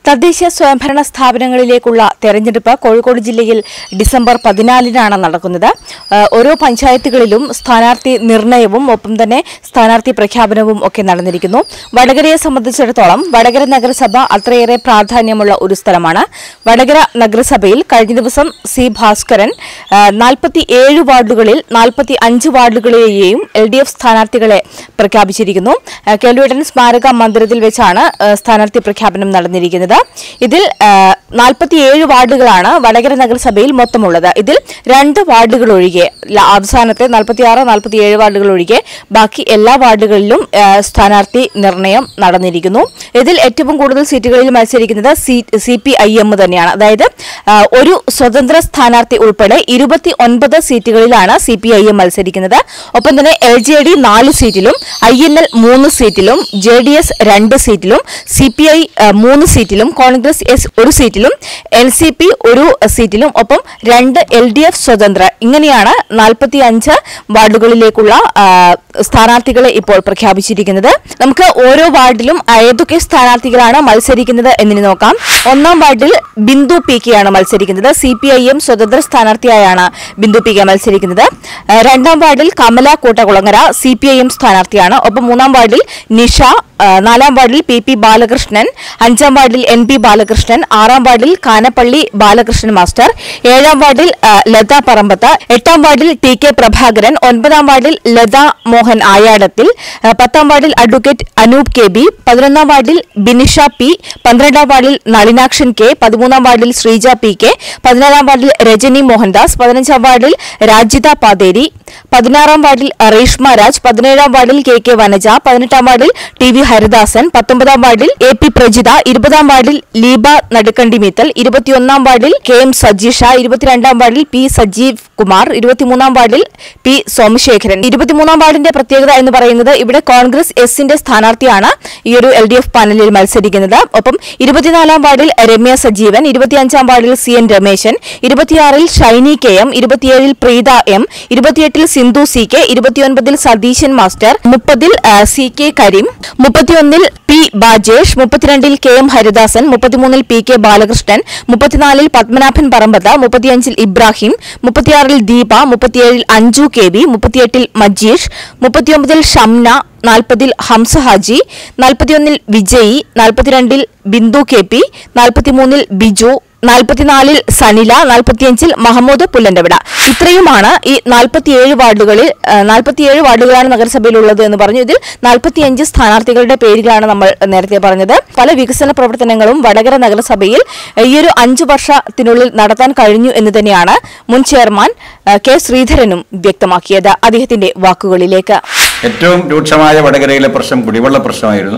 തദ്ദേശ സ്വയംഭരണ സ്ഥാപനങ്ങളിലേക്കുള്ള തെരഞ്ഞെടുപ്പ് കോഴിക്കോട് ജില്ലയിൽ ഡിസംബർ പതിനാലിനാണ് നടക്കുന്നത് ആ, ഓരോ പഞ്ചായത്തുകളിലും സ്ഥാനാർത്ഥി നിർണയവും ഒപ്പം തന്നെ സ്ഥാനാർത്ഥി പ്രഖ്യാപനവും ഒക്കെ നടന്നിരിക്കുന്നു വടകരയെ സംബന്ധിച്ചിടത്തോളം വടകര നഗരസഭ അത്രയേറെ പ്രാധാന്യമുള്ള ഒരു സ്ഥലമാണ് വടകര നഗരസഭയിൽ കഴിഞ്ഞ ദിവസം സി ഭാസ്കരൻ നാൽപ്പത്തി ഏഴ് വാർഡുകളിൽ നാൽപ്പത്തി അഞ്ച് വാർഡുകളിലെയും എൽ ഡി എഫ് സ്ഥാനാർത്ഥികളെ പ്രഖ്യാപിച്ചിരിക്കുന്നു ആ, കേളുവേട്ടൻ സ്മാരക മന്ദിരത്തിൽ വെച്ചാണ് ആ, സ്ഥാനാർത്ഥി പ്രഖ്യാപനം നടന്നിരിക്കുന്നത് ഇതിൽ നാൽപ്പത്തിയേഴ് വാർഡുകളാണ് വടകര നഗരസഭയിൽ മൊത്തമുള്ളത് ഇതിൽ രണ്ട് വാർഡുകൾ ഒഴികെ ല- അവസാനത്തെ നാൽപ്പത്തിയാറ് നാൽപ്പത്തിയേഴ് വാർഡുകൾ ഒഴികെ ബാക്കി എല്ലാ വാർഡുകളിലും ആ, സ്ഥാനാർത്ഥി നിർണയം നടന്നിരിക്കുന്നു ഇതിൽ ഏറ്റവും കൂടുതൽ സീറ്റുകളിൽ മത്സരിക്കുന്നത് സി പി ഐ എം തന്നെയാണ് അതായത് ആ, ഒരു സ്വതന്ത്ര സ്ഥാനാർത്ഥി ഉൾപ്പെടെ ഇരുപത്തി ഒൻപത് സീറ്റുകളിലാണ് സി പി ഐ എം മത്സരിക്കുന്നത് ഒപ്പം തന്നെ എൽ ജെ ഡി നാല് സീറ്റിലും ഐ എൻ എൽ മൂന്ന് സീറ്റിലും ജെ ഡി എസ് രണ്ട് സീറ്റിലും സി പി ഐ മൂന്ന് സീറ്റിലും കോൺഗ്രസ് എസ് ഒരു സീറ്റിലും എൻ സി പി ഒരു സീറ്റിലും ഒപ്പം രണ്ട് എൽ ഡി എഫ് സ്വതന്ത്ര ഇങ്ങനെയാണ് നാൽപ്പത്തി അഞ്ച് വാർഡുകളിലേക്കുള്ള ആ, സ്ഥാനാർത്ഥികളെ ഇപ്പോൾ പ്രഖ്യാപിച്ചിരിക്കുന്നത് നമുക്ക് ഓരോ വാർഡിലും ഏതൊക്കെ സ്ഥാനാർത്ഥികളാണ് മത്സരിക്കുന്നത് എന്നിനി നോക്കാം ഒന്നാം വാർഡിൽ ബിന്ദു പി കെ ആണ് മത്സരിക്കുന്നത് സി പി ഐ എം സ്വതന്ത്ര സ്ഥാനാർത്ഥിയായാണ് ബിന്ദു പി കെ മത്സരിക്കുന്നത് ആ, രണ്ടാം വാർഡിൽ Kamala Koottakulangara C P I M സ്ഥാനാർത്ഥിയാണ് ഒപ്പം മൂന്നാം വാർഡിൽ നിഷ ആ, നാലാം വാർഡിൽ പി പി ബാലകൃഷ്ണൻ അഞ്ചാം വാർഡിൽ എൻ പി ബാലകൃഷ്ണൻ ആറാം വാർഡിൽ കാനപ്പള്ളി ബാലകൃഷ്ണൻ മാസ്റ്റർ ഏഴാം വാർഡിൽ ആ, ലത പറമ്പത്ത് എട്ടാം വാർഡിൽ ടി കെ പ്രഭാകരൻ ഒൻപതാം വാർഡിൽ ലത മോഹൻ ആയാടത്തിൽ ആ, പത്താം വാർഡിൽ അഡ്വക്കേറ്റ് അനൂപ് കെ ബി പതിനൊന്നാം വാർഡിൽ ബിനിഷ പി പന്ത്രണ്ടാം വാർഡിൽ നളിനാക്ഷൻ കെ പതിമൂന്നാം വാർഡിൽ ശ്രീജ പി കെ പതിനാലാം വാർഡിൽ രജനി മോഹൻദാസ് പതിനഞ്ചാം വാർഡിൽ രാജിത പാതേരി പതിനാറാം വാർഡിൽ റേഷ്മ രാജ് പതിനേഴാം വാർഡിൽ കെ കെ വനജ പതിനെട്ടാം വാർഡിൽ ടി വി ഹരിദാസൻ പത്തൊമ്പതാം വാർഡിൽ എ പി പ്രജിത ഇരുപതാം വാർഡിൽ ലീബ നടുക്കണ്ടി മിത്തൽ ഇരുപത്തിയൊന്നാം വാർഡിൽ കെ എം സജീഷ ഇരുപത്തിരണ്ടാം വാർഡിൽ പി സജീവ് കുമാർ ഇരുപത്തിമൂന്നാം വാർഡിൽ പി സോമശേഖരൻ ഇരുപത്തിമൂന്നാം വാർഡിന്റെ പ്രത്യേകത എന്ന് പറയുന്നത് ഇവിടെ കോൺഗ്രസ് എസിന്റെ സ്ഥാനാർത്ഥിയാണ് ഈ ഒരു എൽ ഡി എഫ് പാനലിൽ മത്സരിക്കുന്നത് ഒപ്പം ഇരുപത്തിനാലാം വാർഡിൽ രമ്യ സജീവൻ ഇരുപത്തിയഞ്ചാം വാർഡിൽ സി എൻ രമേശൻ ഇരുപത്തിയാറിൽ ഷൈനി കെ എം ഇരുപത്തിയേഴിൽ പ്രീത എം ഇരുപത്തിയെട്ടിൽ സിന്ധു സി കെ ഇരുപത്തിയൊൻപതിൽ സതീശൻ മാസ്റ്റർ മുപ്പതിൽ ആ, സി കെ കരീം മുപ്പത്തിയൊന്നിൽ പി ബാജേഷ് മുപ്പത്തിരണ്ടിൽ കെ എം ഹരിദാസൻ മുപ്പത്തിമൂന്നിൽ പി കെ ബാലകൃഷ്ണൻ മുപ്പത്തിനാലിൽ പത്മനാഭൻ പറമ്പത്ത് മുപ്പത്തിയഞ്ചിൽ ഇബ്രാഹിം മുപ്പത്തിയാറിൽ ദീപ മുപ്പത്തിയേഴിൽ അഞ്ജു കെ ബി മുപ്പത്തിയെട്ടിൽ മജീഷ് മുപ്പത്തിയൊമ്പതിൽ ഷംന നാൽപ്പതിൽ ഹംസ ഹാജി നാൽപ്പത്തിയൊന്നിൽ വിജയി നാൽപ്പത്തിരണ്ടിൽ ബിന്ദു കെ പി നാൽപ്പത്തിമൂന്നിൽ ബിജു നാൽപ്പത്തിനാലിൽ സനില നാൽപ്പത്തിയഞ്ചിൽ മഹമ്മൂദ് പുല്ലന്റവിട ഇത്രയുമാണ് ഈ നാൽപ്പത്തിയേഴ് വാർഡുകളിൽ ആ, നാൽപ്പത്തിയേഴ് വാർഡുകളാണ് നഗരസഭയിലുള്ളത് എന്ന് പറഞ്ഞു ഇതിൽ നാൽപ്പത്തിയഞ്ച് സ്ഥാനാർത്ഥികളുടെ പേരുകളാണ് നമ്മൾ നേരത്തെ പറഞ്ഞത് പല വികസന പ്രവർത്തനങ്ങളും വടകര നഗരസഭയിൽ ഈ ഒരു അഞ്ചു വർഷത്തിനുള്ളിൽ നടത്താൻ കഴിഞ്ഞു എന്ന് തന്നെയാണ് മുൻ ചെയർമാൻ ആ, കെ ശ്രീധരനും വ്യക്തമാക്കിയത് അദ്ദേഹത്തിന്റെ വാക്കുകളിലേക്ക് ഏറ്റവും രൂക്ഷമായ വടകരയിലെ പ്രശ്നം കുടിവെള്ള പ്രശ്നമായിരുന്നു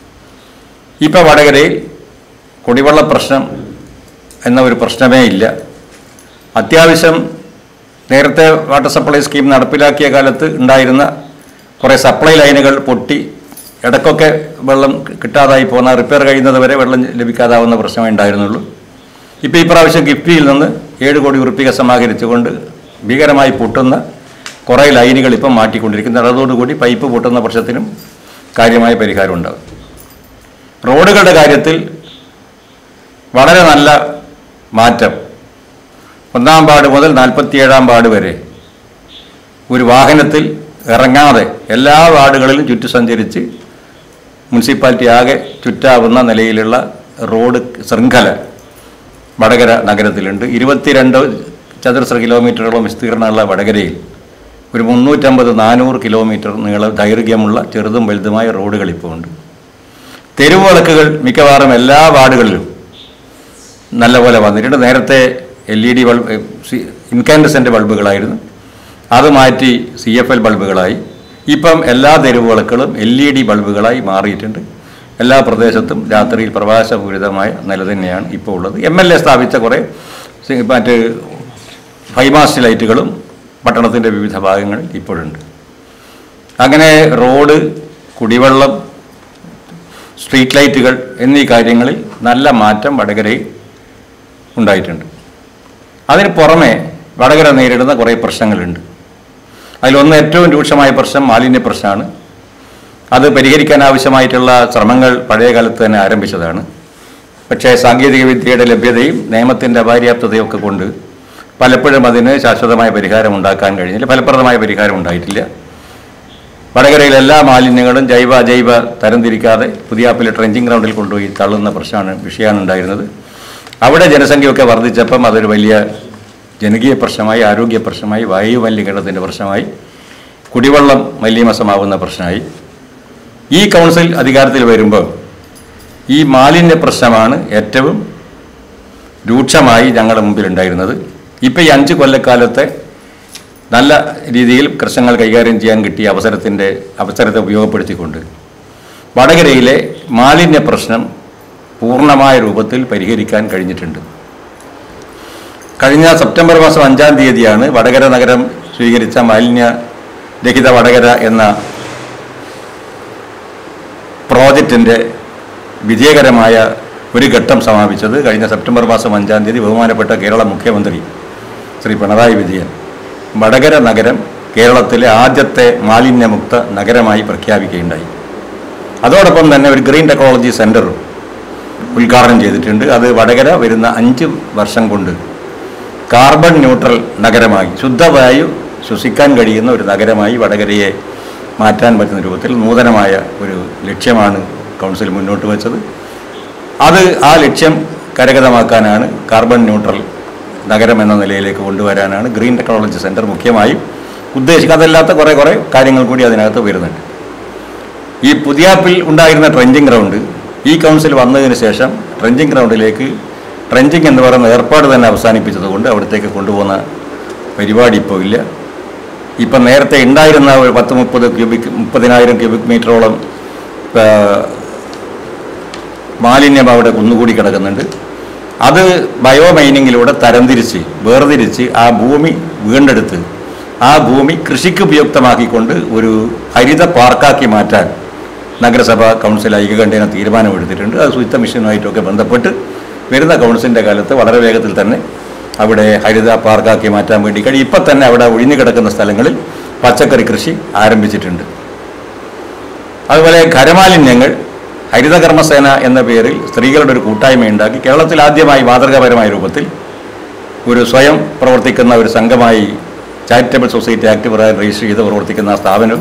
ഇപ്പോൾ വടകരയിൽ കുടിവെള്ള പ്രശ്നം എന്ന ഒരു പ്രശ്നമേ ഇല്ല അത്യാവശ്യം നേരത്തെ വാട്ടർ സപ്ലൈ സ്കീം നടപ്പിലാക്കിയ കാലത്ത് ഉണ്ടായിരുന്ന കുറേ സപ്ലൈ ലൈനുകൾ പൊട്ടി ഇടയ്ക്കൊക്കെ വെള്ളം കിട്ടാതായി പോകുന്ന റിപ്പയർ കഴിയുന്നത് വരെ വെള്ളം ലഭിക്കാതാവുന്ന പ്രശ്നമേ ഉണ്ടായിരുന്നുള്ളൂ ഇപ്പോൾ ഈ പ്രാവശ്യം കിഫ്ബിയിൽ നിന്ന് ഏഴ് കോടി ഉറുപ്പിക സമാഹരിച്ചുകൊണ്ട് ഭീകരമായി പൊട്ടുന്ന കുറേ ലൈനുകൾ ഇപ്പം മാറ്റിക്കൊണ്ടിരിക്കുന്നു അതോടുകൂടി പൈപ്പ് പൊട്ടുന്ന പ്രശ്നത്തിനും കാര്യമായ പരിഹാരം ഉണ്ടാകും റോഡുകളുടെ കാര്യത്തിൽ വളരെ നല്ല മാറ്റം ഒന്നാം വാർഡ് മുതൽ നാൽപ്പത്തിയേഴാം വാർഡ് വരെ ഒരു വാഹനത്തിൽ ഇറങ്ങാതെ എല്ലാ വാർഡുകളിലും ചുറ്റി സഞ്ചരിച്ച് മുനിസിപ്പാലിറ്റി ആകെ ചുറ്റാവുന്ന നിലയിലുള്ള റോഡ് ശൃംഖല വടകര നഗരത്തിലുണ്ട് ഇരുപത്തിരണ്ട് ചതുരശ്ര കിലോമീറ്ററോളം വിസ്തീർണമുള്ള വടകരയിൽ ഒരു മുന്നൂറ്റമ്പത് നാനൂറ് കിലോമീറ്റർ നീള ദൈർഘ്യമുള്ള ചെറുതും വലുതുമായ റോഡുകൾ ഇപ്പോൾ ഉണ്ട് തെരുവ് വിളക്കുകൾ മിക്കവാറും എല്ലാ വാർഡുകളിലും നല്ലപോലെ വന്നിട്ടുണ്ട് നേരത്തെ L E D bulb incandescent ബൾബുകളായിരുന്നു അത് മാറ്റി സി എഫ് എൽ ബൾബുകളായി ഇപ്പം എല്ലാ തെരുവ് വിളക്കുകളും എൽ ഇ ഡി ബൾബുകളായി മാറിയിട്ടുണ്ട് എല്ലാ പ്രദേശത്തും രാത്രിയിൽ പ്രകാശപൂരിതമായ നില തന്നെയാണ് ഇപ്പോൾ ഉള്ളത് എം എൽ എ സ്ഥാപിച്ച കുറേ സി- മറ്റ് ഫൈമാസ്റ്റ് ലൈറ്റുകളും പട്ടണത്തിൻ്റെ വിവിധ ഭാഗങ്ങളിൽ ഇപ്പോഴുണ്ട് അങ്ങനെ റോഡ് കുടിവെള്ളം സ്ട്രീറ്റ് ലൈറ്റുകൾ എന്നീ കാര്യങ്ങളിൽ നല്ല മാറ്റം വടകരയിൽ ഉണ്ടായിട്ടുണ്ട് അതിന് പുറമെ വടകര നേരിടുന്ന കുറേ പ്രശ്നങ്ങളുണ്ട് അതിലൊന്ന് ഏറ്റവും രൂക്ഷമായ പ്രശ്നം മാലിന്യ പ്രശ്നമാണ് അത് പരിഹരിക്കാൻ ആവശ്യമായിട്ടുള്ള ശ്രമങ്ങൾ പഴയ കാലത്ത് തന്നെ ആരംഭിച്ചതാണ് പക്ഷേ സാങ്കേതിക വിദ്യയുടെ ലഭ്യതയും നിയമത്തിൻ്റെ അപാര്യാപ്തതയും ഒക്കെ കൊണ്ട് പലപ്പോഴും അതിന് ശാശ്വതമായ പരിഹാരം ഉണ്ടാക്കാൻ കഴിഞ്ഞില്ല ഫലപ്രദമായ പരിഹാരം ഉണ്ടായിട്ടില്ല വടകരയിലെ എല്ലാ മാലിന്യങ്ങളും ജൈവ അജൈവ തരംതിരിക്കാതെ പുതിയാപ്പിലെ ട്രെഞ്ചിങ് ഗ്രൗണ്ടിൽ കൊണ്ടുപോയി തള്ളുന്ന പ്രശ്നമാണ് വിഷയമാണ് ഉണ്ടായിരുന്നത് അവിടെ ജനസംഖ്യയൊക്കെ വർദ്ധിച്ചപ്പം അതൊരു വലിയ ജനകീയ പ്രശ്നമായി ആരോഗ്യ പ്രശ്നമായി വായു മലിനീകരണത്തിൻ്റെ പ്രശ്നമായി കുടിവെള്ളം മലിനീമസമാവുന്ന പ്രശ്നമായി ഈ കൗൺസിൽ അധികാരത്തിൽ വരുമ്പോൾ ഈ മാലിന്യ പ്രശ്നമാണ് ഏറ്റവും രൂക്ഷമായി ഞങ്ങളുടെ മുമ്പിലുണ്ടായിരുന്നത് ഇപ്പം ഈ അഞ്ച് കൊല്ലക്കാലത്തെ നല്ല രീതിയിൽ പ്രശ്നങ്ങൾ കൈകാര്യം ചെയ്യാൻ കിട്ടിയ അവസരത്തിൻ്റെ അവസരത്തെ ഉപയോഗപ്പെടുത്തിക്കൊണ്ട് വടകരയിലെ മാലിന്യ പ്രശ്നം പൂർണ്ണമായ രൂപത്തിൽ പരിഹരിക്കാൻ കഴിഞ്ഞിട്ടുണ്ട് കഴിഞ്ഞ സെപ്റ്റംബർ മാസം അഞ്ചാം തീയതിയാണ് വടകര നഗരം സ്വീകരിച്ച മാലിന്യ രഹിത വടകര എന്ന പ്രോജക്റ്റിൻ്റെ വിജയകരമായ ഒരു ഘട്ടം സമാപിച്ചത് കഴിഞ്ഞ സെപ്റ്റംബർ മാസം അഞ്ചാം തീയതി ബഹുമാനപ്പെട്ട കേരള മുഖ്യമന്ത്രി ശ്രീ പിണറായി വിജയൻ വടകര നഗരം കേരളത്തിലെ ആദ്യത്തെ മാലിന്യമുക്ത നഗരമായി പ്രഖ്യാപിക്കുകയുണ്ടായി അതോടൊപ്പം തന്നെ ഒരു ഗ്രീൻ ടെക്നോളജി സെൻറ്ററും ഉദ്ഘാടനം ചെയ്തിട്ടുണ്ട് അത് വടകര വരുന്ന അഞ്ച് വർഷം കൊണ്ട് കാർബൺ ന്യൂട്രൽ നഗരമായി ശുദ്ധവായു ശ്വസിക്കാൻ കഴിയുന്ന ഒരു നഗരമായി വടകരയെ മാറ്റാൻ പറ്റുന്ന രൂപത്തിൽ നൂതനമായ ഒരു ലക്ഷ്യമാണ് കൗൺസിൽ മുന്നോട്ട് വെച്ചത് അത് ആ ലക്ഷ്യം കരഗതമാക്കാനാണ് കാർബൺ ന്യൂട്രൽ നഗരം എന്ന നിലയിലേക്ക് കൊണ്ടുവരാനാണ് ഗ്രീൻ ടെക്നോളജി സെൻറ്റർ മുഖ്യമായും ഉദ്ദേശിക്കുക അതല്ലാത്ത കുറേ കുറേ കാര്യങ്ങൾ കൂടി അതിനകത്ത് വരുന്നുണ്ട് ഈ പുതിയാപ്പിൽ ഉണ്ടായിരുന്ന ട്രെഞ്ചിങ് ഗ്രൗണ്ട് ഈ കൗൺസിൽ വന്നതിന് ശേഷം ട്രെഞ്ചിങ് ഗ്രൗണ്ടിലേക്ക് ട്രെഞ്ചിങ് എന്ന് പറയുന്ന ഏർപ്പാട് തന്നെ അവസാനിപ്പിച്ചതുകൊണ്ട് അവിടത്തേക്ക് കൊണ്ടുപോകുന്ന പരിപാടി ഇപ്പോൾ ഇല്ല ഇപ്പം നേരത്തെ ഉണ്ടായിരുന്ന ഒരു പത്ത് മുപ്പത് ക്യൂബിക് മുപ്പതിനായിരം ക്യൂബിക് മീറ്ററോളം ആ, മാലിന്യം അവിടെ കുന്നുകൂടി കിടക്കുന്നുണ്ട് അത് ബയോമൈനിങ്ങിലൂടെ തരംതിരിച്ച് വേർതിരിച്ച് ആ ഭൂമി വീണ്ടെടുത്ത് ആ ഭൂമി കൃഷിക്ക് ഉപയുക്തമാക്കിക്കൊണ്ട് ഒരു ഹരിത പാർക്കാക്കി മാറ്റാൻ നഗരസഭ കൗൺസിൽ ഐക്യകണ്ഠേന തീരുമാനമെടുത്തിട്ടുണ്ട് അത് ശുചിത്വ മിഷനുമായിട്ടൊക്കെ ബന്ധപ്പെട്ട് വരുന്ന കൗൺസിലിൻ്റെ കാലത്ത് വളരെ വേഗത്തിൽ തന്നെ അവിടെ ഹരിത പാർക്കാക്കി മാറ്റാൻ വേണ്ടി കഴിയും ഇപ്പം തന്നെ അവിടെ ഒഴിഞ്ഞു കിടക്കുന്ന സ്ഥലങ്ങളിൽ പച്ചക്കറി കൃഷി ആരംഭിച്ചിട്ടുണ്ട് അതുപോലെ ഖരമാലിന്യങ്ങൾ ഹരിതകർമ്മസേന എന്ന പേരിൽ സ്ത്രീകളുടെ ഒരു കൂട്ടായ്മ ഉണ്ടാക്കി കേരളത്തിൽ ആദ്യമായി മാതൃകാപരമായ രൂപത്തിൽ ഒരു സ്വയം പ്രവർത്തിക്കുന്ന ഒരു സംഘമായി ചാരിറ്റബിൾ സൊസൈറ്റി ആക്ട് പ്രകാരം രജിസ്റ്റർ ചെയ്ത് പ്രവർത്തിക്കുന്ന ആ സ്ഥാപനം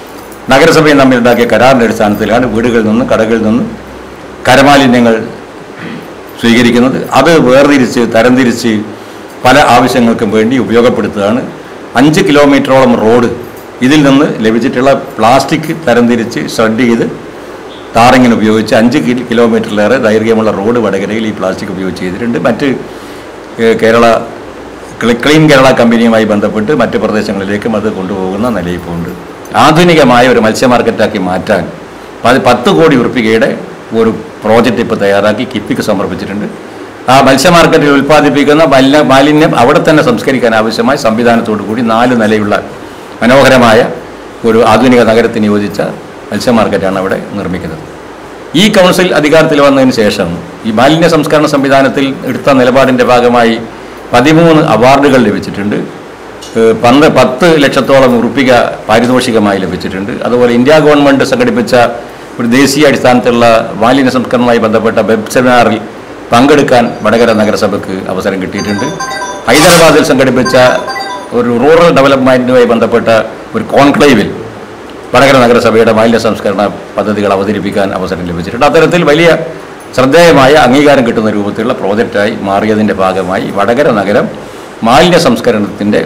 നഗരസഭയും തമ്മിൽ ഉണ്ടാക്കിയ കരാറിൻ്റെ അടിസ്ഥാനത്തിലാണ് വീടുകളിൽ നിന്നും കടകളിൽ നിന്നും കരമാലിന്യങ്ങൾ സ്വീകരിക്കുന്നത് അത് വേർതിരിച്ച് തരംതിരിച്ച് പല ആവശ്യങ്ങൾക്കും വേണ്ടി ഉപയോഗപ്പെടുത്തുകയാണ് അഞ്ച് കിലോമീറ്ററോളം റോഡ് ഇതിൽ നിന്ന് ലഭിച്ചിട്ടുള്ള പ്ലാസ്റ്റിക് തരംതിരിച്ച് ഷ്രെഡ് ചെയ്ത് ടാറിങ്ങിന് ഉപയോഗിച്ച് അഞ്ച് കിൽ- കിലോമീറ്ററിലേറെ ദൈർഘ്യമുള്ള റോഡ് വടകരയിൽ ഈ പ്ലാസ്റ്റിക് ഉപയോഗിച്ച് ചെയ്തിട്ടുണ്ട് മറ്റ് ഏഹ്, കേരള ക്ലി- ക്ലീൻ കേരള കമ്പനിയുമായി ബന്ധപ്പെട്ട് മറ്റ് പ്രദേശങ്ങളിലേക്കും അത് കൊണ്ടുപോകുന്ന നിലയിൽ പോകുന്നുണ്ട് ആധുനികമായ ഒരു മത്സ്യ മാർക്കറ്റാക്കി മാറ്റാൻ പത് പത്ത് കോടി ഉറുപ്പികയുടെ ഒരു പ്രോജക്റ്റ് ഇപ്പോൾ തയ്യാറാക്കി കിഫ്ബിക്ക് സമർപ്പിച്ചിട്ടുണ്ട് ആ മത്സ്യ മാർക്കറ്റിൽ ഉൽപ്പാദിപ്പിക്കുന്ന മലിന മാലിന്യം അവിടെ തന്നെ സംസ്കരിക്കാൻ ആവശ്യമായ സംവിധാനത്തോടു കൂടി നാല് നിലയുള്ള മനോഹരമായ ഒരു ആധുനിക നഗരത്തിന് യോജിച്ച മത്സ്യ മാർക്കറ്റാണ് അവിടെ നിർമ്മിക്കുന്നത് ഈ കൗൺസിൽ അധികാരത്തിൽ വന്നതിന് ശേഷം ഈ മാലിന്യ സംസ്കരണ സംവിധാനത്തിൽ എടുത്ത നിലപാടിൻ്റെ ഭാഗമായി പതിമൂന്ന് അവാർഡുകൾ ലഭിച്ചിട്ടുണ്ട് ഏഹ് പന്ത് പത്ത് ലക്ഷത്തോളം ഉറുപ്പിക പാരിതോഷികമായി ലഭിച്ചിട്ടുണ്ട് അതുപോലെ ഇന്ത്യ ഗവൺമെൻറ് സംഘടിപ്പിച്ച ഒരു ദേശീയ അടിസ്ഥാനത്തിലുള്ള മാലിന്യ സംസ്കരണവുമായി ബന്ധപ്പെട്ട വെബ് സെമിനാറിൽ പങ്കെടുക്കാൻ വടകര നഗരസഭയ്ക്ക് അവസരം കിട്ടിയിട്ടുണ്ട് ഹൈദരാബാദിൽ സംഘടിപ്പിച്ച ഒരു റൂറൽ ഡെവലപ്മെൻറ്റുമായി ബന്ധപ്പെട്ട ഒരു കോൺക്ലേവിൽ വടകര നഗരസഭയുടെ മാലിന്യ സംസ്കരണ പദ്ധതികൾ അവതരിപ്പിക്കാൻ അവസരം ലഭിച്ചിട്ടുണ്ട് അത്തരത്തിൽ വലിയ ശ്രദ്ധേയമായ അംഗീകാരം കിട്ടുന്ന രൂപത്തിലുള്ള പ്രോജക്റ്റായി മാറിയതിൻ്റെ ഭാഗമായി വടകര നഗരം മാലിന്യ സംസ്കരണത്തിൻ്റെ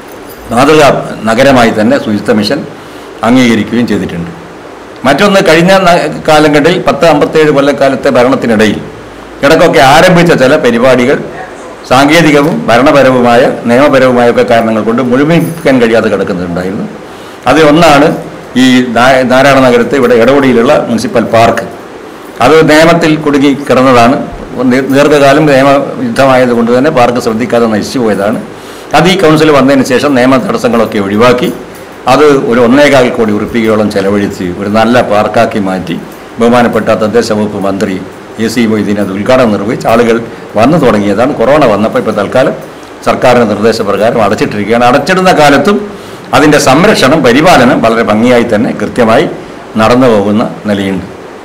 മാതൃകാ നഗരമായി തന്നെ ശുചിത്വ മിഷൻ അംഗീകരിക്കുകയും ചെയ്തിട്ടുണ്ട് മറ്റൊന്ന് കഴിഞ്ഞ ന- കാലങ്ങളിൽ പത്ത് അമ്പത്തേഴ് കൊല്ലക്കാലത്തെ ഭരണത്തിനിടയിൽ ഇടയ്ക്കൊക്കെ ആരംഭിച്ച ചില പരിപാടികൾ സാങ്കേതികവും ഭരണപരവുമായ നിയമപരവുമായ ഒക്കെ കാരണങ്ങൾ കൊണ്ട് മുഴുമിക്കാൻ കഴിയാതെ കിടക്കുന്നുണ്ടായിരുന്നു അതിലൊന്നാണ് ഈ നാ- നാരായണ നഗരത്തെ ഇവിടെ ഇടപെടിയിലുള്ള മുനിസിപ്പൽ പാർക്ക് അത് നിയമത്തിൽ കുടുങ്ങി കിടന്നതാണ് ദീ- ദീർഘകാലം നിയമ യുദ്ധമായതുകൊണ്ട് തന്നെ പാർക്ക് ശ്രദ്ധിക്കാതെ നശിച്ചു പോയതാണ് അത് ഈ കൗൺസിൽ വന്നതിന് ശേഷം നിയമ തടസ്സങ്ങളൊക്കെ ഒഴിവാക്കി അത് ഒരു ഒന്നേകാൽ കോടി ഉറുപ്പികയോളം ചെലവഴിച്ച് ഒരു നല്ല പാർക്കാക്കി മാറ്റി ബഹുമാനപ്പെട്ട തദ്ദേശ വകുപ്പ് മന്ത്രി എ സി മൊയ്തീൻ അത് ഉദ്ഘാടനം നിർവഹിച്ച് ആളുകൾ വന്നു തുടങ്ങിയതാണ് കൊറോണ വന്നപ്പോൾ ഇപ്പോൾ തൽക്കാലം സർക്കാരിൻ്റെ നിർദ്ദേശപ്രകാരം അടച്ചിട്ടിരിക്കുകയാണ് അടച്ചിടുന്ന കാലത്തും അതിൻ്റെ സംരക്ഷണം പരിപാലനം വളരെ ഭംഗിയായി തന്നെ കൃത്യമായി നടന്നു പോകുന്ന നിലയുണ്ട്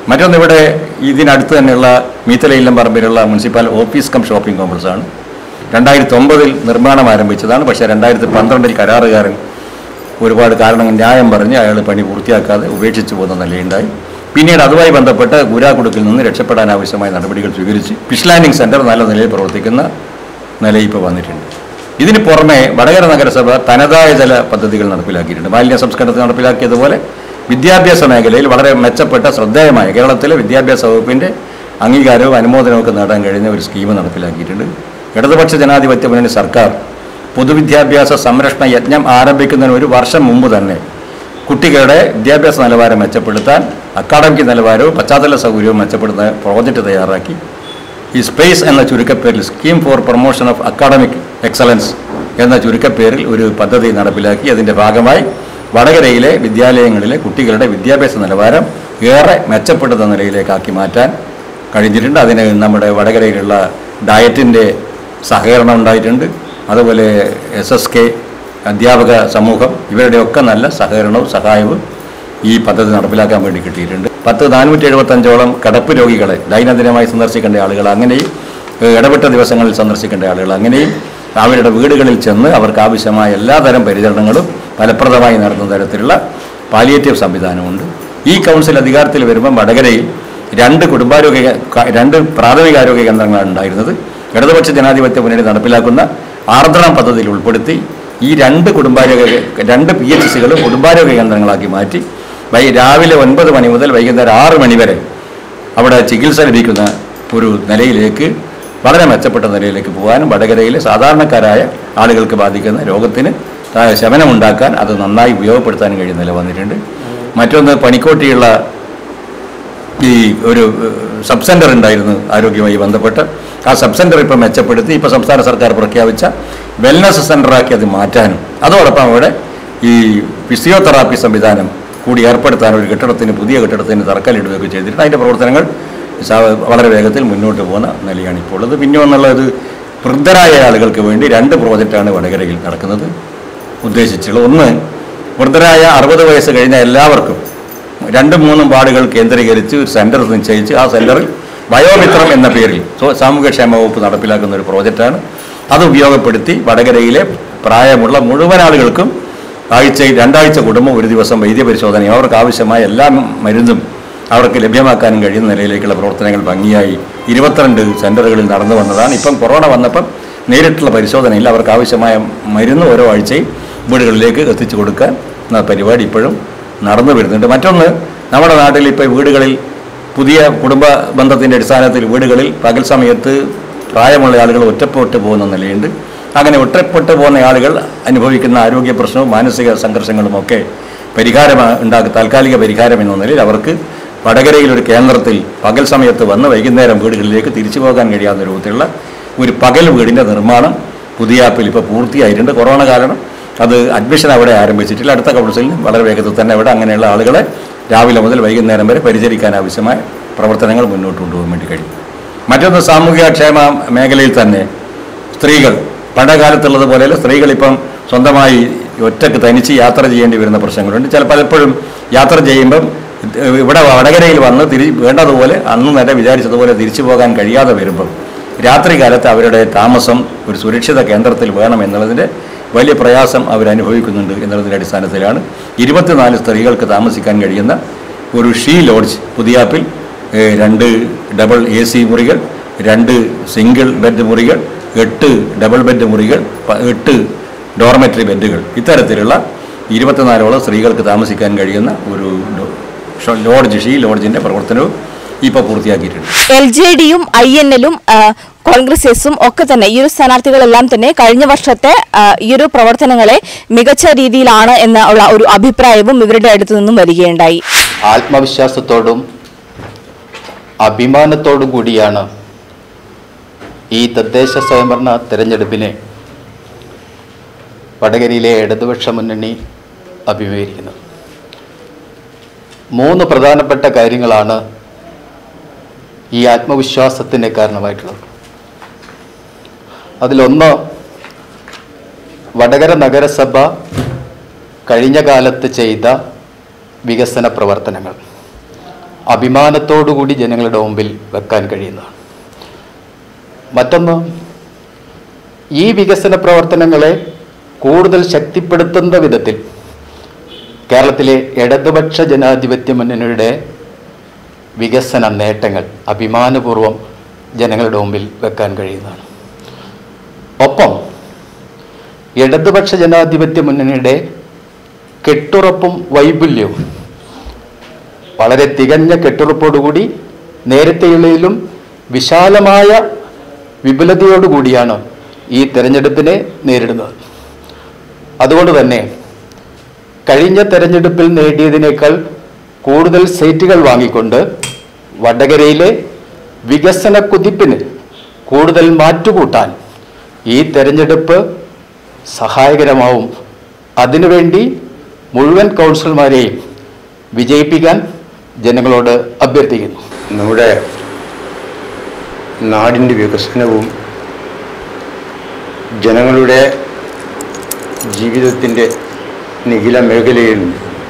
മറ്റൊന്ന് ഇവിടെ ഇതിനടുത്ത് തന്നെയുള്ള മീത്തലയില്ലം പറമ്പിലുള്ള municipal office cum shopping complex ആണ് രണ്ടായിരത്തി ഒമ്പതിൽ നിർമ്മാണം ആരംഭിച്ചതാണ് പക്ഷേ രണ്ടായിരത്തി പന്ത്രണ്ടിൽ കരാറുകാരൻ ഒരുപാട് കാരണങ്ങൾ ന്യായം പറഞ്ഞ് അയാൾ പണി പൂർത്തിയാക്കാതെ ഉപേക്ഷിച്ചു പോകുന്ന നിലയുണ്ടായി പിന്നീട് അതുമായി ബന്ധപ്പെട്ട് കൂരാക്കുടുക്കിൽ നിന്ന് രക്ഷപ്പെടാൻ ആവശ്യമായ നടപടികൾ സ്വീകരിച്ച് ഫിഷ് ലാൻഡിംഗ് സെൻറ്റർ നല്ല നിലയിൽ പ്രവർത്തിക്കുന്ന നില ഇപ്പോൾ വന്നിട്ടുണ്ട് ഇതിന് പുറമെ വടകര നഗരസഭ തനതായ ചില പദ്ധതികൾ നടപ്പിലാക്കിയിട്ടുണ്ട് മാലിന്യ സംസ്കരണത്തിൽ നടപ്പിലാക്കിയതുപോലെ വിദ്യാഭ്യാസ മേഖലയിൽ വളരെ മെച്ചപ്പെട്ട ശ്രദ്ധേയമായ കേരളത്തിലെ വിദ്യാഭ്യാസ വകുപ്പിൻ്റെ അംഗീകാരവും അനുമോദനവും ഒക്കെ നേടാൻ കഴിഞ്ഞ ഒരു സ്കീം നടപ്പിലാക്കിയിട്ടുണ്ട് ഇടതുപക്ഷ ജനാധിപത്യ മുന്നണി സർക്കാർ പൊതുവിദ്യാഭ്യാസ സംരക്ഷണ യജ്ഞം ആരംഭിക്കുന്നതിന് ഒരു വർഷം മുമ്പ് തന്നെ കുട്ടികളുടെ വിദ്യാഭ്യാസ നിലവാരം മെച്ചപ്പെടുത്താൻ അക്കാഡമിക് നിലവാരവും പശ്ചാത്തല സൗകര്യവും മെച്ചപ്പെടുത്തുന്ന പ്രോജക്റ്റ് തയ്യാറാക്കി ഈ സ്പേസ് എന്ന ചുരുക്കപ്പേരിൽ scheme for promotion of academic excellence എന്ന ചുരുക്കപ്പേരിൽ ഒരു പദ്ധതി നടപ്പിലാക്കി അതിൻ്റെ ഭാഗമായി വടകരയിലെ വിദ്യാലയങ്ങളിലെ കുട്ടികളുടെ വിദ്യാഭ്യാസ നിലവാരം ഏറെ മെച്ചപ്പെടുന്ന നിലയിലേക്കാക്കി മാറ്റാൻ കഴിഞ്ഞിട്ടുണ്ട് അതിന് നമ്മുടെ വടകരയിലുള്ള ഡയറ്റിൻ്റെ സഹകരണം ഉണ്ടായിട്ടുണ്ട് അതുപോലെ എസ് എസ് കെ അധ്യാപക സമൂഹം ഇവരുടെയൊക്കെ നല്ല സഹകരണവും സഹായവും ഈ പദ്ധതി നടപ്പിലാക്കാൻ വേണ്ടി കിട്ടിയിട്ടുണ്ട് പത്ത് നാനൂറ്റി എഴുപത്തഞ്ചോളം കിടപ്പ് രോഗികളെ ദൈനംദിനമായി സന്ദർശിക്കേണ്ട ആളുകൾ അങ്ങനെയും ഏഹ്, ഇടപെട്ട ദിവസങ്ങളിൽ സന്ദർശിക്കേണ്ട ആളുകൾ അങ്ങനെയും അവരുടെ വീടുകളിൽ ചെന്ന് അവർക്ക് ആവശ്യമായ എല്ലാതരം പരിചരണങ്ങളും ഫലപ്രദമായി നടത്തുന്ന തരത്തിലുള്ള പാലിയേറ്റീവ് സംവിധാനമുണ്ട് ഈ കൗൺസിൽ അധികാരത്തിൽ വരുമ്പം വടകരയിൽ രണ്ട് കുടുംബാരോഗ്യ ക- രണ്ട് പ്രാഥമികാരോഗ്യ കേന്ദ്രങ്ങളാണ് ഉണ്ടായിരുന്നത് ഇടതുപക്ഷ ജനാധിപത്യ മുന്നണി നടപ്പിലാക്കുന്ന ആർദ്രം പദ്ധതിയിൽ ഉൾപ്പെടുത്തി ഈ രണ്ട് കുടുംബാരോഗ്യ രണ്ട് പി എച്ച് സികളും കുടുംബാരോഗ്യ കേന്ദ്രങ്ങളാക്കി മാറ്റി വൈ രാവിലെ ഒൻപത് മണി മുതൽ വൈകുന്നേരം ആറ് മണി വരെ അവിടെ ചികിത്സ ലഭിക്കുന്ന ഒരു നിലയിലേക്ക് വളരെ മെച്ചപ്പെട്ട നിലയിലേക്ക് പോകാനും വടകരയിലെ സാധാരണക്കാരായ ആളുകൾക്ക് ബാധിക്കുന്ന രോഗത്തിന് ത- ശമനമുണ്ടാക്കാൻ അത് നന്നായി ഉപയോഗപ്പെടുത്താനും കഴിയുന്ന നില വന്നിട്ടുണ്ട് മറ്റൊന്ന് പണിക്കോട്ടിയുള്ള ഈ ഒരു ഏഹ്, സബ് സെൻ്റർ ഉണ്ടായിരുന്നു ആരോഗ്യവുമായി ബന്ധപ്പെട്ട് ആ സബ് സെൻ്റർ ഇപ്പോൾ മെച്ചപ്പെടുത്തി ഇപ്പോൾ സംസ്ഥാന സർക്കാർ പ്രഖ്യാപിച്ച വെൽനസ് സെൻ്ററാക്കി അത് മാറ്റാനും അതോടൊപ്പം അവിടെ ഈ ഫിസിയോതെറാപ്പി സംവിധാനം കൂടി ഏർപ്പെടുത്താൻ ഒരു കെട്ടിടത്തിന് പുതിയ കെട്ടിടത്തിന് തറക്കല്ലിടുകയൊക്കെ ചെയ്തിട്ടുണ്ട് അതിൻ്റെ പ്രവർത്തനങ്ങൾ സ- വളരെ വേഗത്തിൽ മുന്നോട്ട് പോകുന്ന നിലയാണ് ഇപ്പോൾ ഉള്ളത് പിന്നെ ഒന്നുള്ളത് വൃദ്ധരായ ആളുകൾക്ക് വേണ്ടി രണ്ട് പ്രോജക്റ്റാണ് വടകരയിൽ നടക്കുന്നത് ഉദ്ദേശിച്ചുള്ളത് ഒന്ന് വൃദ്ധരായ അറുപത് വയസ്സ് കഴിഞ്ഞ എല്ലാവർക്കും രണ്ടും മൂന്നും വാർഡുകൾ കേന്ദ്രീകരിച്ച് ഒരു സെൻറ്റർ നിശ്ചയിച്ച് ആ സെൻറ്ററിൽ വയോമിത്രം എന്ന പേരിൽ സോ- സാമൂഹ്യക്ഷേമ വകുപ്പ് നടപ്പിലാക്കുന്ന ഒരു പ്രോജക്റ്റാണ് അത് ഉപയോഗപ്പെടുത്തി വടകരയിലെ പ്രായമുള്ള മുഴുവൻ ആളുകൾക്കും ആഴ്ചയിൽ രണ്ടാഴ്ച കുടുംബം ഒരു ദിവസം വൈദ്യപരിശോധന അവർക്ക് ആവശ്യമായ എല്ലാ മരുന്നും അവർക്ക് ലഭ്യമാക്കാനും കഴിയുന്ന നിലയിലേക്കുള്ള പ്രവർത്തനങ്ങൾ ഭംഗിയായി ഇരുപത്തിരണ്ട് സെൻറ്ററുകളിൽ നടന്നു വന്നതാണ് ഇപ്പം കൊറോണ വന്നപ്പം നേരിട്ടുള്ള പരിശോധനയിൽ അവർക്ക് ആവശ്യമായ മരുന്ന് ഓരോ ആഴ്ചയും വീടുകളിലേക്ക് എത്തിച്ചു കൊടുക്കാൻ എന്ന പരിപാടി ഇപ്പോഴും നടന്നു വരുന്നുണ്ട് മറ്റൊന്ന് നമ്മുടെ നാട്ടിൽ ഇപ്പോൾ വീടുകളിൽ പുതിയ കുടുംബ ബന്ധത്തിൻ്റെ അടിസ്ഥാനത്തിൽ വീടുകളിൽ പകൽ സമയത്ത് പ്രായമുള്ള ആളുകൾ ഒറ്റപ്പെട്ട് പോകുന്ന നിലയുണ്ട് അങ്ങനെ ഒറ്റപ്പെട്ട് പോകുന്ന ആളുകൾ അനുഭവിക്കുന്ന ആരോഗ്യ പ്രശ്നവും മാനസിക സംഘർഷങ്ങളും ഒക്കെ പരിഹാരം ഉണ്ടാക്കി താൽക്കാലിക പരിഹാരം എന്ന നിലയിൽ അവർക്ക് വടകരയിൽ ഒരു കേന്ദ്രത്തിൽ പകൽ സമയത്ത് വന്ന് വൈകുന്നേരം വീടുകളിലേക്ക് തിരിച്ചു പോകാൻ കഴിയാവുന്ന രൂപത്തിലുള്ള ഒരു പകൽ വീടിൻ്റെ നിർമ്മാണം പുതിയ ആപ്പിൽ ഇപ്പോൾ പൂർത്തിയായിട്ടുണ്ട് കൊറോണ കാരണം അത് അഡ്മിഷൻ അവിടെ ആരംഭിച്ചിട്ടില്ല അടുത്ത കൗൺസിലിൽ വളരെ വേഗത്തിൽ തന്നെ അവിടെ അങ്ങനെയുള്ള ആളുകളെ രാവിലെ മുതൽ വൈകുന്നേരം വരെ പരിചരിക്കാൻ ആവശ്യമായ പ്രവർത്തനങ്ങൾ മുന്നോട്ട് കൊണ്ടുപോകാൻ വേണ്ടി കഴിയും മറ്റൊന്ന് സാമൂഹികക്ഷേമ മേഖലയിൽ തന്നെ സ്ത്രീകൾ പഴയകാലത്തുള്ളത് പോലെയല്ല സ്ത്രീകൾ ഇപ്പം സ്വന്തമായി ഒറ്റക്ക് തനിച്ച് യാത്ര ചെയ്യേണ്ടി വരുന്ന പ്രശ്നങ്ങളുണ്ട് ചില പലപ്പോഴും യാത്ര ചെയ്യുമ്പം ഇവിടെ വടകരയിൽ വന്ന് തിരി വേണ്ടതുപോലെ അന്ന് തന്നെ വിചാരിച്ചതുപോലെ തിരിച്ചു പോകാൻ കഴിയാതെ വരുമ്പം രാത്രി കാലത്ത് അവരുടെ താമസം ഒരു സുരക്ഷിത കേന്ദ്രത്തിൽ വേണം എന്നുള്ളതിൻ്റെ വലിയ പ്രയാസം അവരനുഭവിക്കുന്നുണ്ട് എന്നുള്ളതിൻ്റെ അടിസ്ഥാനത്തിലാണ് ഇരുപത്തിനാല് സ്ത്രീകൾക്ക് താമസിക്കാൻ കഴിയുന്ന ഒരു ഷീ ലോഡ്ജ് പുതിയാപ്പിൽ ഏഹ്, രണ്ട് ഡബിൾ എ സി മുറികൾ രണ്ട് സിംഗിൾ ബെഡ് മുറികൾ എട്ട് ഡബിൾ ബെഡ് മുറികൾ പ- എട്ട് ഡോർമെറ്ററി ബെഡുകൾ ഇത്തരത്തിലുള്ള ഇരുപത്തിനാലോളം സ്ത്രീകൾക്ക് താമസിക്കാൻ കഴിയുന്ന ഒരു ലോ- ഷോ- ലോഡ്ജ് ഷീ ലോഡ്ജിൻ്റെ പ്രവർത്തനവും ഇപ്പോൾ പൂർത്തിയാക്കിയിട്ടുണ്ട് എൽ ജെ ഡിയും ഐ എൻ എല്ലും കോൺഗ്രസ് എസും ഒക്കെ തന്നെ ഈ ഒരു സ്ഥാനാർത്ഥികളെല്ലാം തന്നെ കഴിഞ്ഞ വർഷത്തെ ആ, ഈ ഒരു പ്രവർത്തനങ്ങളെ മികച്ച രീതിയിലാണ് എന്ന ഉള്ള ഒരു അഭിപ്രായവും ഇവരുടെ അടുത്തു നിന്നും വരികയുണ്ടായി ആത്മവിശ്വാസത്തോടും അഭിമാനത്തോടും കൂടിയാണ് ഈ തദ്ദേശ സ്വയംഭരണ തെരഞ്ഞെടുപ്പിനെ വടകരയിലെ ഇടതുപക്ഷ മുന്നണി അഭിമുഖീകരിക്കുന്നത് മൂന്ന് പ്രധാനപ്പെട്ട കാര്യങ്ങളാണ് ഈ ആത്മവിശ്വാസത്തിന് കാരണമായിട്ടുള്ളത് അതിലൊന്ന് വടകര നഗരസഭ കഴിഞ്ഞ കാലത്ത് ചെയ്ത വികസന പ്രവർത്തനങ്ങൾ അഭിമാനത്തോടുകൂടി ജനങ്ങളുടെ മുമ്പിൽ വെക്കാൻ കഴിയുന്നതാണ് മറ്റൊന്ന് ഈ വികസന പ്രവർത്തനങ്ങളെ കൂടുതൽ ശക്തിപ്പെടുത്തുന്ന വിധത്തിൽ കേരളത്തിലെ ഇടതുപക്ഷ ജനാധിപത്യ മുന്നണിയുടെ വികസന നേട്ടങ്ങൾ അഭിമാനപൂർവം ജനങ്ങളുടെ മുമ്പിൽ വെക്കാൻ കഴിയുന്നതാണ് ഒപ്പം ഇടതുപക്ഷ ജനാധിപത്യ മുന്നണിയുടെ കെട്ടുറപ്പും വൈപുല്യവും വളരെ തികഞ്ഞ കെട്ടുറപ്പോടുകൂടി നേരത്തെയുള്ളതിലും വിശാലമായ വിപുലതയോടുകൂടിയാണ് ഈ തെരഞ്ഞെടുപ്പിനെ നേരിടുന്നത് അതുകൊണ്ട് തന്നെ കഴിഞ്ഞ തെരഞ്ഞെടുപ്പിൽ നേടിയതിനേക്കാൾ കൂടുതൽ സീറ്റുകൾ വാങ്ങിക്കൊണ്ട് വടകരയിലെ വികസന കുതിപ്പിന് കൂടുതൽ മാറ്റുകൂട്ടാൻ ഈ തെരഞ്ഞെടുപ്പ് സഹായകരമാവും അതിനുവേണ്ടി മുഴുവൻ കൗൺസിലർമാരെയും വിജയിപ്പിക്കാൻ ജനങ്ങളോട് അഭ്യർത്ഥിക്കുന്നു നമ്മുടെ നാടിൻ്റെ വികസനവും ജനങ്ങളുടെ ജീവിതത്തിൻ്റെ നിഖില മേഖലയിലും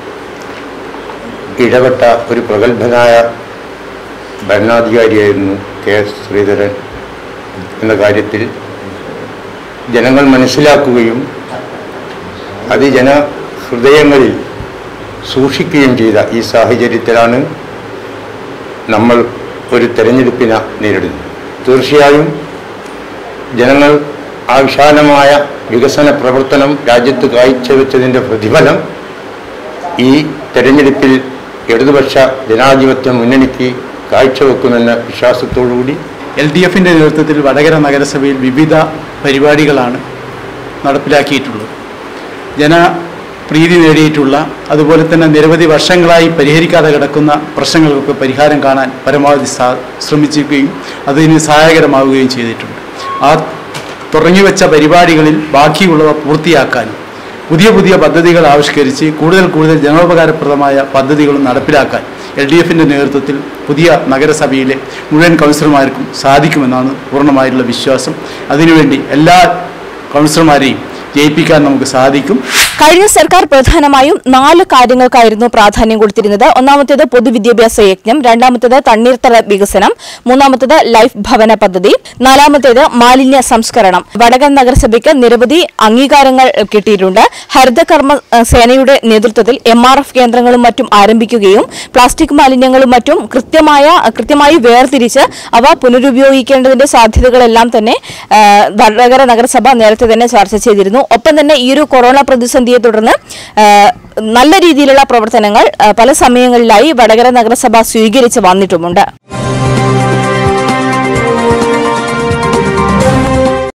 ഇടപെട്ട ഒരു പ്രഗത്ഭനായ ഭരണാധികാരിയായിരുന്നു കെ എസ് ശ്രീധരൻ എന്ന കാര്യത്തിൽ ജനങ്ങൾ മനസ്സിലാക്കുകയും അത് ജനഹൃദയങ്ങളിൽ സൂക്ഷിക്കുകയും ചെയ്ത ഈ സാഹചര്യത്തിലാണ് നമ്മൾ ഒരു തെരഞ്ഞെടുപ്പിനെ നേരിടുന്നത് തീർച്ചയായും ജനങ്ങൾ ആ വിശാലമായ വികസന പ്രവർത്തനം രാജ്യത്ത് കാഴ്ചവെച്ചതിൻ്റെ പ്രതിഫലം ഈ തെരഞ്ഞെടുപ്പിൽ ഇടതുപക്ഷ ജനാധിപത്യ മുന്നണിക്ക് കാഴ്ചവെക്കുമെന്ന വിശ്വാസത്തോടുകൂടി എൽ ഡി എഫിൻ്റെ നേതൃത്വത്തിൽ വടകര നഗരസഭയിൽ വിവിധ പരിപാടികളാണ് നടപ്പിലാക്കിയിട്ടുള്ളത് ജനപ്രീതി നേടിയിട്ടുള്ള അതുപോലെ തന്നെ നിരവധി വർഷങ്ങളായി പരിഹരിക്കാതെ കിടക്കുന്ന പ്രശ്നങ്ങൾക്കൊക്കെ പരിഹാരം കാണാൻ പരമാവധി സാ ശ്രമിച്ചിരിക്കുകയും അതിന് സഹായകരമാവുകയും ചെയ്തിട്ടുണ്ട് ആ തുടങ്ങിവെച്ച പരിപാടികളിൽ ബാക്കിയുള്ളവ പൂർത്തിയാക്കാനും പുതിയ പുതിയ പദ്ധതികൾ ആവിഷ്കരിച്ച് കൂടുതൽ കൂടുതൽ ജനോപകാരപ്രദമായ പദ്ധതികളും നടപ്പിലാക്കാൻ എൽ ഡി എഫിൻ്റെ നേതൃത്വത്തിൽ പുതിയ നഗരസഭയിലെ മുഴുവൻ കൗൺസിലർമാർക്കും സാധിക്കുമെന്നാണ് പൂർണ്ണമായിട്ടുള്ള വിശ്വാസം അതിനുവേണ്ടി എല്ലാ കൗൺസിലർമാരെയും ജയിപ്പിക്കാൻ നമുക്ക് സാധിക്കും കഴിഞ്ഞ സർക്കാർ പ്രധാനമായും നാല് കാര്യങ്ങൾക്കായിരുന്നു പ്രാധാന്യം കൊടുത്തിരുന്നത് ഒന്നാമത്തേത് പൊതുവിദ്യാഭ്യാസ യജ്ഞം രണ്ടാമത്തേത് തണ്ണീർത്തട വികസനം മൂന്നാമത്തേത് ലൈഫ് ഭവന പദ്ധതി നാലാമത്തേത് മാലിന്യ സംസ്കരണം വടകര നഗരസഭയ്ക്ക് നിരവധി അംഗീകാരങ്ങൾ കിട്ടിയിട്ടുണ്ട് ഹരിതകർമ്മ ഏഹ്, സേനയുടെ നേതൃത്വത്തിൽ എം ആർ എഫ് കേന്ദ്രങ്ങളും മറ്റും ആരംഭിക്കുകയും പ്ലാസ്റ്റിക് മാലിന്യങ്ങളും മറ്റും കൃത്യമായ കൃത്യമായി വേർതിരിച്ച് അവ പുനരുപയോഗിക്കേണ്ടതിന്റെ സാധ്യതകളെല്ലാം തന്നെ ഏഹ്, വടകര നഗരസഭ നേരത്തെ തന്നെ ചർച്ച ചെയ്തിരുന്നു ഒപ്പം തന്നെ ഈ ഒരു കൊറോണ പ്രതിസന്ധിയെ തുടർന്ന് ഏഹ്, നല്ല രീതിയിലുള്ള പ്രവർത്തനങ്ങൾ ഏഹ്, പല സമയങ്ങളിലായി വടകര നഗരസഭ സ്വീകരിച്ച് വന്നിട്ടുമുണ്ട്